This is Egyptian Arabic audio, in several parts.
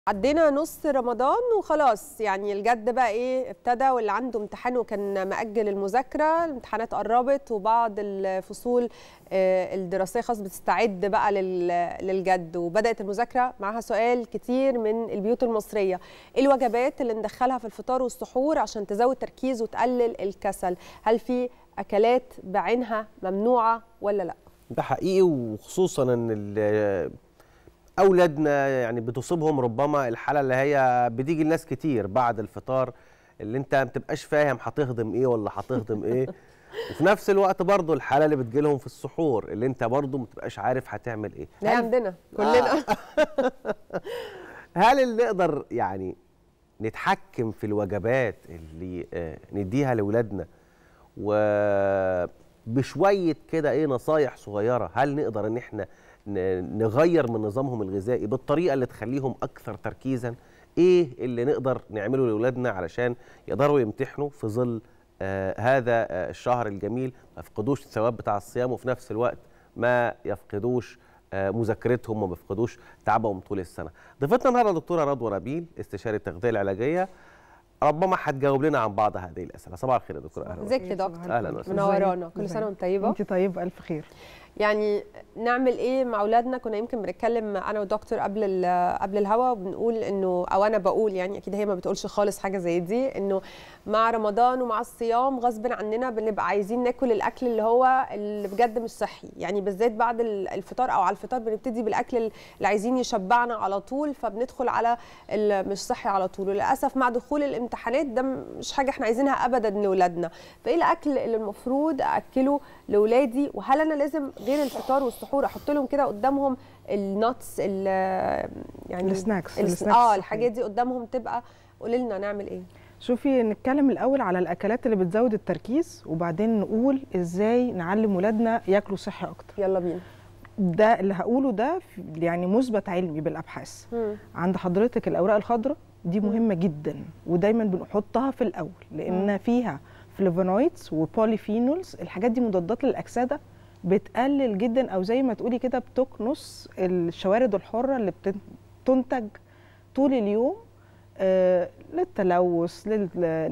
عدينا نص رمضان وخلاص يعني الجد بقى ايه ابتدى واللي عنده امتحان وكان مأجل المذاكرة الامتحانات قربت وبعض الفصول آه، الدراسية خلاص بتستعد بقى لل- للجد وبدأت المذاكرة معاها سؤال كتير من البيوت المصرية ايه الوجبات اللي ندخلها في الفطار والسحور عشان تزود تركيز وتقلل الكسل هل في أكلات بعينها ممنوعة ولا لا ده حقيقي وخصوصا ان ال- اولادنا يعني بتصيبهم ربما الحاله اللي هي بتيجي لناس كتير بعد الفطار اللي انت ما بتبقاش فاهم هتهضم ايه ولا هتهضم ايه وفي نفس الوقت برضو الحاله اللي بتجيلهم في السحور اللي انت برضو ما بتبقاش عارف هتعمل ايه ده هل- عندنا كلنا هل اللي نقدر يعني نتحكم في الوجبات اللي آه، نديها لاولادنا وبشويه كده ايه نصايح صغيره هل نقدر ان احنا ن- نغير من نظامهم الغذائي بالطريقه اللي تخليهم اكثر تركيزا ايه اللي نقدر نعمله لاولادنا علشان يقدروا يمتحنوا في ظل آه هذا آه الشهر الجميل ما يفقدوش الثواب بتاع الصيام وفي نفس الوقت ما يفقدوش آه، مذاكرتهم وما بيفقدوش تعبهم طول السنه. ضيفتنا النهارده دكتوره رضوى نبيل استشاري التغذيه العلاجيه ربما هتجاوب لنا عن بعض هذه الاسئله. صباح الخير يا دكتوره اهلا ازيك يا صباح دكتور الفل. أهلاً وسهلاً. منورانا ازيك؟ كل سنه ازيك؟ وانت طيبه انت طيب الف خير يعني نعمل ايه مع اولادنا كنا يمكن بنتكلم انا والدكتور قبل ال- قبل الهوا وبنقول انه او انا بقول يعني اكيد هي ما بتقولش خالص حاجه زي دي انه مع رمضان ومع الصيام غصب عننا بنبقى عايزين ناكل الاكل اللي هو اللي بجد مش صحي يعني بالذات بعد ال- الفطار او على الفطار بنبتدي بالاكل اللي عايزين يشبعنا على طول فبندخل على مش صحي على طول وللاسف مع دخول الامتحانات ده مش حاجه احنا عايزينها ابدا لاولادنا فايه الاكل اللي المفروض اكله لاولادي وهل انا لازم غير الفطار والسحور احط لهم كده قدامهم النتس يعني السناكس، الس- السناكس اه الصحية. الحاجات دي قدامهم تبقى قولي لنا نعمل ايه شوفي نتكلم الاول على الاكلات اللي بتزود التركيز وبعدين نقول ازاي نعلم ولادنا ياكلوا صحي اكتر يلا بينا ده اللي هقوله ده في- يعني مثبت علمي بالابحاث مم. عند حضرتك الاوراق الخضراء دي مهمه جدا ودايما بنحطها في الاول لان فيها فلافونويدز وبوليفينولز الحاجات دي مضادات للاكسده بتقلل جدا او زي ما تقولي كده بتكنس الشوارد الحره اللي بتنتج طول اليوم آه، للتلوث لل-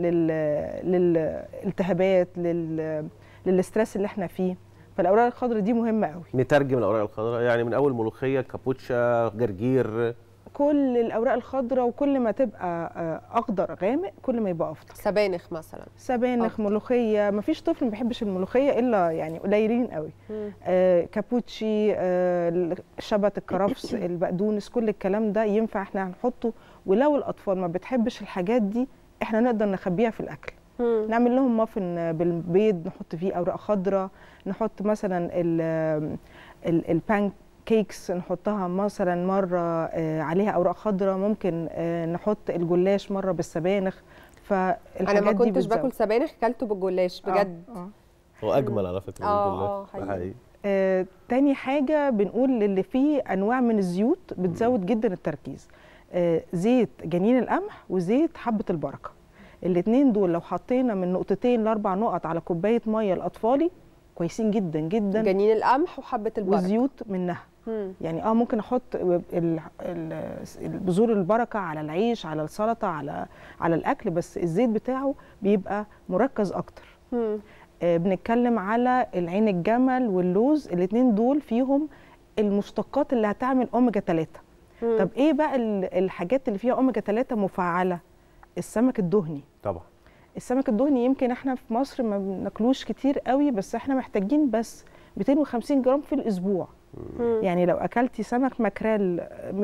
لل- للالتهابات لل- للاسترس اللي احنا فيه فالاوراق الخضراء دي مهمه قوي نترجم الاوراق الخضراء يعني من اول ملوخيه كابوتشا جرجير كل الاوراق الخضراء وكل ما تبقى آه، اخضر غامق كل ما يبقى افضل سبانخ مثلا سبانخ أخضر. ملوخيه مفيش طفل ما بيحبش الملوخيه الا يعني قليلين قوي مم. آه كابوتشي آه شبت الكرفس البقدونس كل الكلام ده ينفع احنا هنحطه ولو الاطفال ما بتحبش الحاجات دي احنا نقدر نخبيها في الاكل مم. نعمل لهم مافن بالبيض نحط فيه اوراق خضراء نحط مثلا ال- ال- البان كيكس نحطها مثلا مره آه، عليها اوراق خضراء ممكن آه، نحط الجلاش مره بالسبانخ فالحاجات انا ما دي كنتش بتزود. باكل سبانخ كلته بالجلاش آه، بجد آه. هو اجمل على فكره آه، الجلاش. آه، ده حقيقي. حقيقي. آه، تاني حاجة بنقول اللي فيه أنواع من الزيوت بتزود جدا التركيز آه، زيت جنين القمح وزيت حبة البركة الاتنين دول لو حطينا من نقطتين لأربع نقط على كوباية مية لأطفالي كويسين جدا جدا جنين القمح وحبه البركه وزيوت منها مم. يعني اه ممكن احط ال- ال- بذور البركه على العيش على السلطه على على الاكل بس الزيت بتاعه بيبقى مركز اكتر مم. آه، بنتكلم على العين الجمل واللوز الاثنين دول فيهم المشتقات اللي هتعمل اوميجا 3 مم. طب ايه بقى ال- الحاجات اللي فيها اوميجا 3 مفعله السمك الدهني طبعا السمك الدهني يمكن احنا في مصر ما بناكلوش كتير قوي بس احنا محتاجين بس 250 جرام في الاسبوع مم. يعني لو اكلتي سمك ماكريل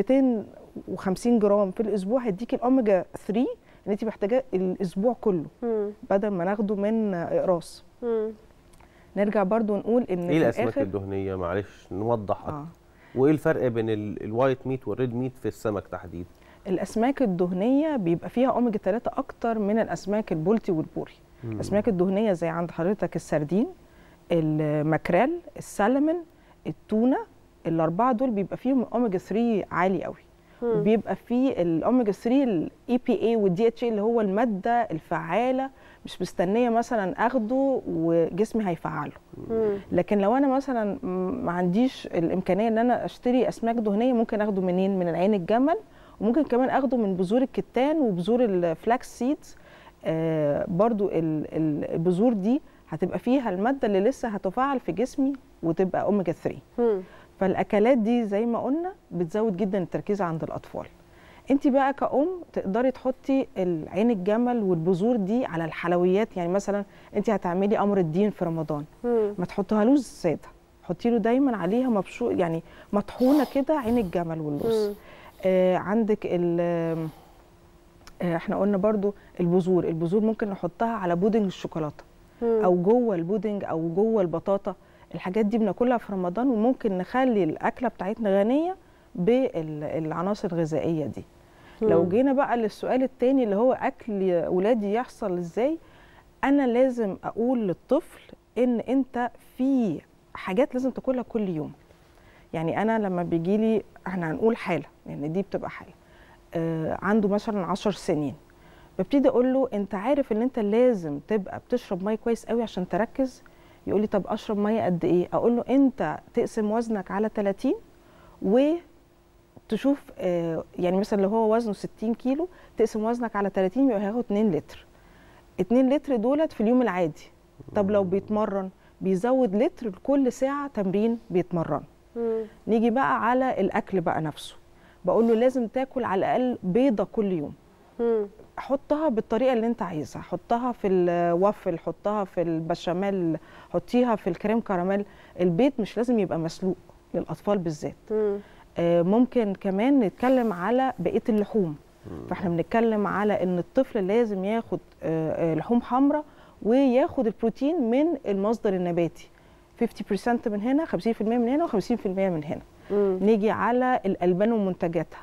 250 جرام في الاسبوع هيديكي الاوميجا 3 اللي انت محتاجاه الاسبوع كله مم. بدل ما ناخده من اقراص مم. نرجع برضو نقول ان ايه في الاسماك الاخر الدهنيه معلش نوضح اكتر آه. وايه الفرق بين ال- الوايت ميت والريد ميت في السمك تحديدا الاسماك الدهنيه بيبقى فيها اوميجا 3 اكتر من الاسماك البولتي والبوري الاسماك الدهنيه زي عند حضرتك السردين الماكريل السلمون التونه الاربعه دول بيبقى فيهم اوميجا 3 عالي قوي مم. وبيبقى فيه الاوميجا 3 الاي بي اي والدي اتش اي اللي هو الماده الفعاله مش مستنيه مثلا اخده وجسمي هيفعله مم. لكن لو انا مثلا م- ما عنديش الامكانيه ان انا اشتري اسماك دهنيه ممكن اخده منين من العين الجمل وممكن كمان اخده من بذور الكتان وبذور الفلاكس سيدز آه برضو ال- ال- البذور دي هتبقى فيها الماده اللي لسه هتفاعل في جسمي وتبقى اوميجا 3 مم. فالاكلات دي زي ما قلنا بتزود جدا التركيز عند الاطفال انت بقى كأم تقدري تحطي عين الجمل والبذور دي على الحلويات يعني مثلا انت هتعملي امر الدين في رمضان مم. ما تحطهالوش ساده حطي له دايما عليها مبشور يعني مطحونه كده عين الجمل واللوز مم. آه عندك ال آه احنا قلنا برضو البذور البذور ممكن نحطها على بودنج الشوكولاته مم. او جوه البودنج او جوه البطاطا الحاجات دي بناكلها في رمضان وممكن نخلي الاكله بتاعتنا غنيه بالعناصر الغذائيه دي لو مم. جينا بقى للسؤال التاني اللي هو اكل ولادي يحصل ازاي انا لازم اقول للطفل ان انت في حاجات لازم تاكلها كل يوم يعني انا لما بيجي لي احنا هنقول حاله يعني دي بتبقى حاله آه عنده مثلا عشر سنين ببتدي اقول له انت عارف ان انت لازم تبقى بتشرب ميه كويس قوي عشان تركز يقول لي طب اشرب ميه قد ايه اقول له انت تقسم وزنك على 30 وتشوف آه يعني مثلا لو هو وزنه 60 كيلو تقسم وزنك على 30 يبقى هياخد 2 لتر 2 لتر دولت في اليوم العادي طب لو بيتمرن بيزود لتر كل ساعه تمرين بيتمرن مم. نيجي بقى على الاكل بقى نفسه بقول له لازم تاكل على الاقل بيضه كل يوم مم. حطها بالطريقه اللي انت عايزها حطها في الوافل حطها في البشاميل حطيها في الكريم كراميل البيض مش لازم يبقى مسلوق للاطفال بالذات مم. آه، ممكن كمان نتكلم على بقيه اللحوم فاحنا بنتكلم على ان الطفل لازم ياخد آه، آه، لحوم حمراء وياخد البروتين من المصدر النباتي 50% من هنا 50% من هنا و50% من هنا مم. نيجي على الالبان ومنتجاتها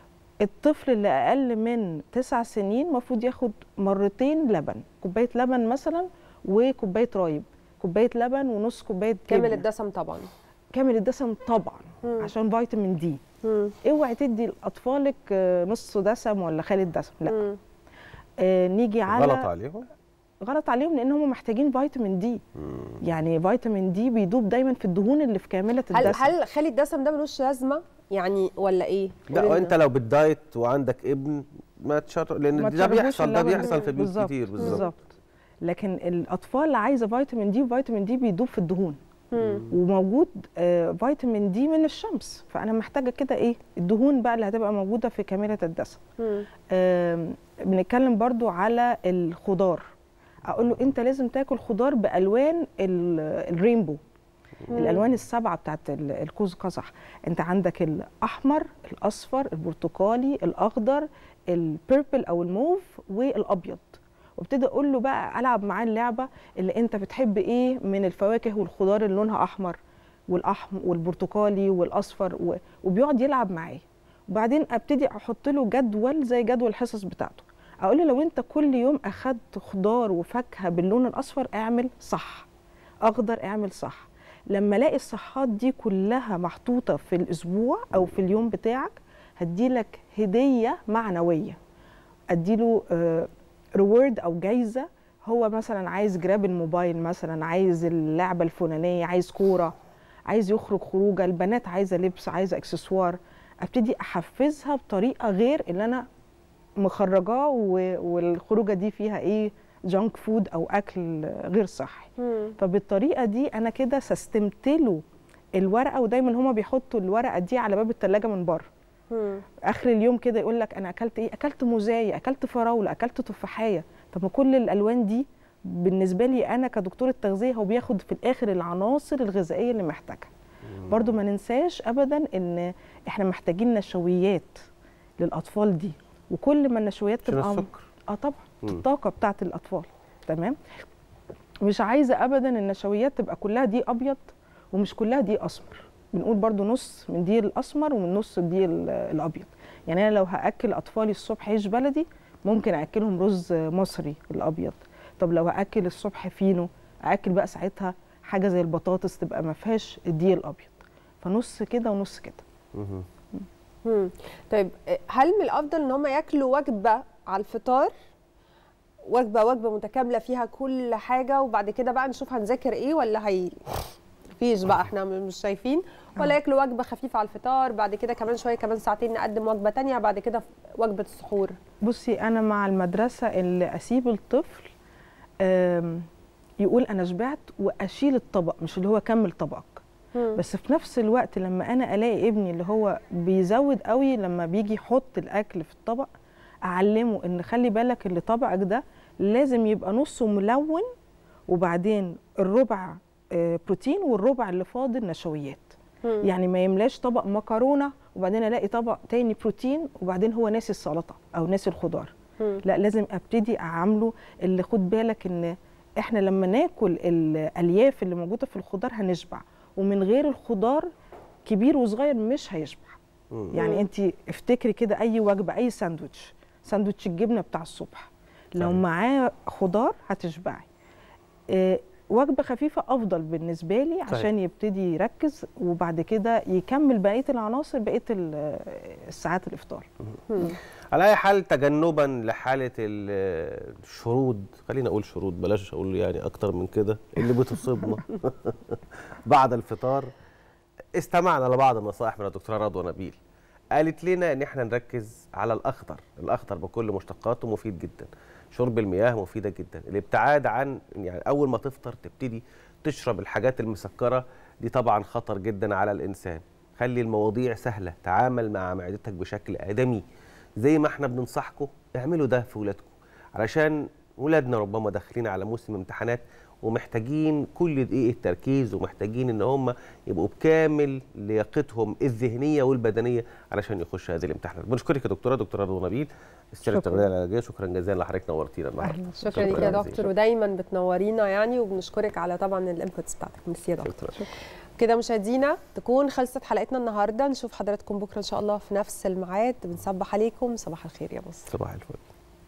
الطفل اللي اقل من تسع سنين المفروض ياخد مرتين لبن كوبايه لبن مثلا وكوبايه رايب كوبايه لبن ونص كوبايه كامل جبنة. الدسم طبعا كامل الدسم طبعا مم. عشان فيتامين دي مم. اوعي تدي لاطفالك آه، نص دسم ولا خالي دسم لا مم. آه نيجي على غلط عليهم غلط عليهم لان هم محتاجين فيتامين دي يعني فيتامين دي بيدوب دايما في الدهون اللي في كامله هل الدسم هل خالي الدسم ده ملوش لازمه يعني ولا ايه؟ لا قولي وانت لنا. لو بتدايت وعندك ابن ما تشرب لان ما ده تشربوش بيحصل ده اللبن بيحصل في بيوت بالظبط، كتير بالظبط بالظبط لكن الاطفال عايزه فيتامين دي وفيتامين دي بيدوب في الدهون مم. وموجود آه، فيتامين دي من الشمس فانا محتاجه كده ايه الدهون بقى اللي هتبقى موجوده في كامله الدسم مم. آم، بنتكلم برضو على الخضار اقول له انت لازم تاكل خضار بالوان ال- الرينبو الالوان السبعه بتاعت ال- القوس قزح انت عندك الاحمر الاصفر البرتقالي الاخضر البيربل او الموف والابيض وابتدي اقول له بقى العب معاه اللعبه اللي انت بتحب ايه من الفواكه والخضار اللي لونها احمر والاحمر والبرتقالي والاصفر و- وبيقعد يلعب معايا وبعدين ابتدي احط له جدول زي جدول الحصص بتاعته اقول له لو انت كل يوم اخدت خضار وفاكهه باللون الاصفر اعمل صح اخضر اعمل صح لما الاقي الصحات دي كلها محطوطه في الاسبوع او في اليوم بتاعك هديلك هديه معنويه اديله ريورد او جايزه هو مثلا عايز جراب الموبايل مثلا عايز اللعبه الفلانيه عايز كوره عايز يخرج خروجه البنات عايزه لبس عايزه اكسسوار ابتدي احفزها بطريقه غير اللي انا مخرجاه و- والخروجه دي فيها ايه جانك فود او اكل غير صحي مم. فبالطريقه دي انا كده سستمت له الورقه ودايما هما بيحطوا الورقه دي على باب الثلاجه من بره مم. اخر اليوم كده يقول لك انا اكلت ايه اكلت موزايه اكلت فراوله اكلت تفاحيه طب ما كل الالوان دي بالنسبه لي انا كدكتوره تغذيه هو بياخد في الاخر العناصر الغذائيه اللي محتاجها برضو ما ننساش ابدا ان احنا محتاجين نشويات للاطفال دي وكل ما النشويات عشان تبقى السكر اه طبعا مم. الطاقه بتاعت الاطفال تمام مش عايزه ابدا النشويات تبقى كلها دي ابيض ومش كلها دي اسمر بنقول برضو نص من دي الاسمر ومن نص دي ال- الابيض يعني انا لو هاكل اطفالي الصبح عيش بلدي ممكن اكلهم رز مصري الابيض طب لو هاكل الصبح فينو اكل بقى ساعتها حاجه زي البطاطس تبقى ما فيهاش الدقيق الابيض فنص كده ونص كده مهم. مم. طيب هل من الافضل ان هم ياكلوا وجبه على الفطار وجبه وجبه متكامله فيها كل حاجه وبعد كده بقى نشوف هنذاكر ايه ولا هي في فيش بقى احنا مش شايفين ولا ياكلوا وجبه خفيفه على الفطار بعد كده كمان شويه كمان ساعتين نقدم وجبه تانية بعد كده وجبه السحور بصي انا مع المدرسه اللي اسيب الطفل آم، يقول انا شبعت واشيل الطبق مش اللي هو كمل طبقك مم. بس في نفس الوقت لما انا الاقي ابني اللي هو بيزود قوي لما بيجي يحط الاكل في الطبق اعلمه ان خلي بالك اللي طبقك ده لازم يبقى نصه ملون وبعدين الربع آه، بروتين والربع اللي فاضل نشويات مم. يعني ما يملاش طبق مكرونه وبعدين الاقي طبق تاني بروتين وبعدين هو ناسي السلطه او ناسي الخضار مم. لا لازم ابتدي اعامله اللي خد بالك ان احنا لما ناكل الالياف اللي موجوده في الخضار هنشبع ومن غير الخضار كبير وصغير مش هيشبع مم. يعني انت افتكري كده اي وجبه اي ساندوتش ساندوتش الجبنه بتاع الصبح لو صحيح. معاه خضار هتشبعي آه، وجبه خفيفه افضل بالنسبه لي صحيح. عشان يبتدي يركز وبعد كده يكمل بقيه العناصر بقيه ال- الساعات الافطار مم. على اي حال تجنبا لحاله ال- الشرود خلينا اقول شرود بلاش اقول يعني اكتر من كده اللي بتصيبنا بعد الفطار استمعنا لبعض النصائح من الدكتوره رضوى نبيل قالت لنا ان احنا نركز على الاخضر الاخضر بكل مشتقاته مفيد جدا شرب المياه مفيده جدا الابتعاد عن يعني اول ما تفطر تبتدي تشرب الحاجات المسكره دي طبعا خطر جدا على الانسان خلي المواضيع سهله تعامل مع معدتك بشكل ادمي زي ما احنا بننصحكم اعملوا ده في ولادكم علشان ولادنا ربما داخلين على موسم امتحانات ومحتاجين كل دقيقة تركيز ومحتاجين ان هم يبقوا بكامل لياقتهم الذهنية والبدنية علشان يخشوا هذه الامتحانات. بنشكرك يا دكتورة دكتورة رضوى نبيل استشارة شكراً. التغذية العلاجية شكرا جزيلا لحضرتك نورتينا النهارده. أهلاً. شكرا ليك يا جزيلاً. دكتور ودايما بتنورينا يعني وبنشكرك على طبعا الانبوتس بتاعتك ميرسي يا دكتور شكرا. كده مشاهدينا تكون خلصت حلقتنا النهارده نشوف حضراتكم بكره ان شاء الله في نفس الميعاد بنصبح عليكم صباح الخير يا مصر صباح الفل.